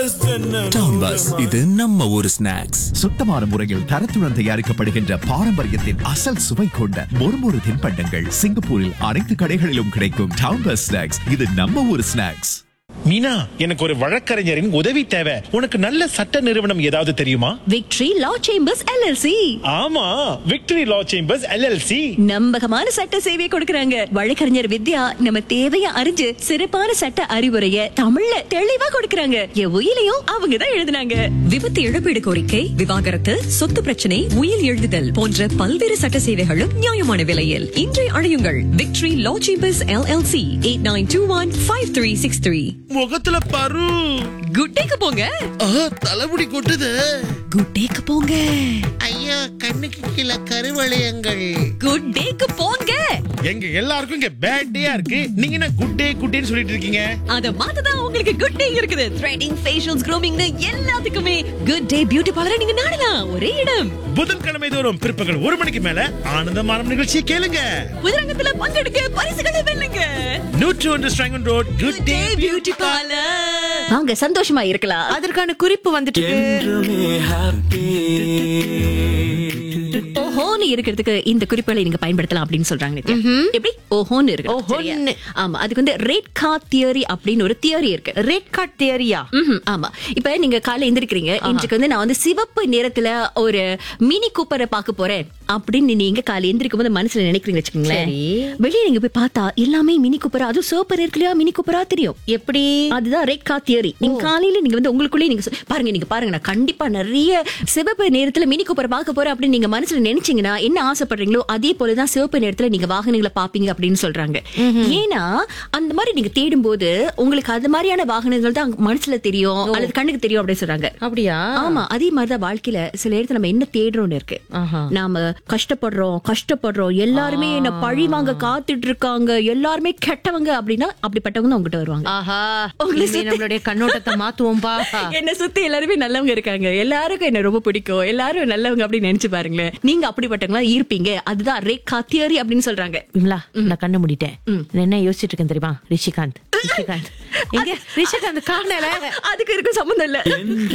Town bus இது நம்ம ஊரு ஸ்நாக்ஸ் சுத்தமான முறையில் தரத்துடன் தயாரிக்கப்படுகின்ற பாரம்பரியத்தின் அசல் சுவை கொண்ட மொறுமொறு தின்பண்டங்கள் சிங்கப்பூரில் அனைத்து கடைகளிலும் கிடைக்கும் டவுன் பஸ் ஸ்நாக்ஸ் இது நம்ம ஊர் ஸ்நாக்ஸ் மீனா எனக்கு ஒரு வழக்கறிஞரின் உதவி தேவை உனக்கு நல்ல சட்ட நிறுவனம் ஏதாவது தெரியுமா விக்டரி லா சேம்பர்ஸ் எல்எல்சி ஆமா விக்டரி லா சேம்பர்ஸ் எல்எல்சி நம்பகமான சட்ட சேவையை கொடுக்கறாங்க வழக்கறிஞர் வித்யா நம்ம தேவைய அறிஞ்சு சிறப்பான சட்ட அறிவுரைய தமிழ்ல தெளிவா கொடுக்கறாங்க என் உயிலையும் அவங்க தான் எழுதுனாங்க விபத்து இழப்பீடு கோரிக்கை விவாகரத்து சொத்து பிரச்சனை உயிர் எழுதுதல் போன்ற பல்வேறு சட்ட சேவைகளும் நியாயமான விலையில் இன்றை அழையுங்கள் Victory Law Chambers L L C eight nine two one five three six three முகத்துல பரு குட் டேக்கு போங்க தலைமுடி கொட்டுது குட் டேக்கு போங்க ஐயா கண்ணுக்கு கீழே கருவளையங்கள் குட் டேக்கு போங்க எங்க எல்லாருக்கும் இங்க பேட் டேயா இருக்கு நீங்க என்ன குட் டே குட் டேன்னு சொல்லிட்டு இருக்கீங்க அத மாத்ததான் உங்களுக்கு குட் டே இருக்குது த்ரெடிங் ஃபேஷியல்ஸ் க்ரூமிங்னு எல்லாத்துக்குமே குட் டே பியூட்டி பார்லர் நீங்க நாடலாம் ஒரே இடம் புதன்கிழமை தோறும் பிற்பகல் ஒரு மணிக்கு மேல ஆனந்தமான நிகழ்ச்சியை கேளுங்க புதுரங்கத்துல பங்கெடுக்க பரிசுகளை வெல்லுங்க நூற்று ஒன்று Strahans road good day beauty parlour அவங்க சந்தோஷமா இருக்கலாம் அதற்கான குறிப்பு வந்துட்டு ஓஹோன்னு இருக்கிறதுக்கு இந்த குறிப்புகளை நீங்க பயன்படுத்தலாம் அப்படின்னு சொல்றாங்க நித்யா. எப்படி ஓஹோன்னு இருக்கு ஓஹோன்னு. ஆமா அதுக்கு வந்து ரேட் கா தியரி அப்படின்னு ஒரு தியரி இருக்கு ரெட் கார்ட் தியரியா ம்ஹும், ஆமா இப்ப நீங்க காலை எந்திரிக்கிறீங்க இன்றைக்கு வந்து நான் வந்து சிவப்பு நிறத்துல ஒரு மினி கூப்பரை பார்க்க போறேன் அப்படின்னு நீங்க காலை எந்திரிக்கும் போது மனசுல நினைக்கிறீங்க வச்சுக்கோங்களேன் சரி. வெளியே நீங்க போய் பார்த்தா எல்லாமே மினி கூப்பரா அதுவும் சிவப்பு இருக்கலையா மினி கூப்பரா தெரியும் எப்படி அதுதான் ரெட் கா தியரி நீங்க காலையில நீங்க வந்து உங்களுக்குள்ளே நீங்க சொ- பாருங்க நீங்க பாருங்க நான் கண்டிப்பா நிறைய சிவப்பு நேரத்துல மினி கூப்பர் பார்க்க போறேன் அப்படின்னு நீங்க மனசுல நினைச்சீங்கன்னா என்ன ஆசைப்படுறீங்களோ அதே போலதான் சிவப்பு நேரத்துல நீங்க வாகனங்களை பாப்பீங்க அப்படின்னு சொல்றாங்க ஏன்னா அந்த மாதிரி நீங்க தேடும் போது உங்களுக்கு அது மாதிரியான வாகனங்கள் தான் மனசுல தெரியும் அல்லது கண்ணுக்கு தெரியும் அப்படின்னு சொல்றாங்க அப்படியா ஆமா அதே மாதிரிதான் வாழ்க்கையில சில இடத்துல நம்ம என்ன தேடுறோம்னு இருக்கு ஆஹா. நாம கஷ்டப்படுறோம் கஷ்டப்படுறோம் எல்லாருமே என்ன பழி வாங்க காத்துட்டு இருக்காங்க எல்லாருமே கெட்டவங்க அப்படின்னா அப்படிப்பட்டவங்க தான் உங்ககிட்ட வருவாங்க ஆஹா உங்களை இனிமே சுத்தி- நம்மளுடைய கண்ணோட்டத்தை மாத்துவோம்பா என்ன சுத்தி எல்லாருமே நல்லவங்க இருக்காங்க எல்லாருக்கும் என்ன ரொம்ப பிடிக்கும் எல்லாரும் நல்லவங்க அப்படின்னு நினைச்சு பாருங்களேன் நீங்க அப்படிப்பட்டவங்களா இருப்பீங்க அதுதான் ரேகா தியரி அப்படின்னு சொல்றாங்க விமலா நான் கண்ணு மூடிட்டேன் நான் என்ன யோசிச்சுட்டு இருக்கேன் தெரியுமா ரிஷிகாந்த் ரிஷிகாந்த் எங்க ரிஷிகாந்த் காணல அதுக்கு இருக்கும் சம்மந்தம் இல்ல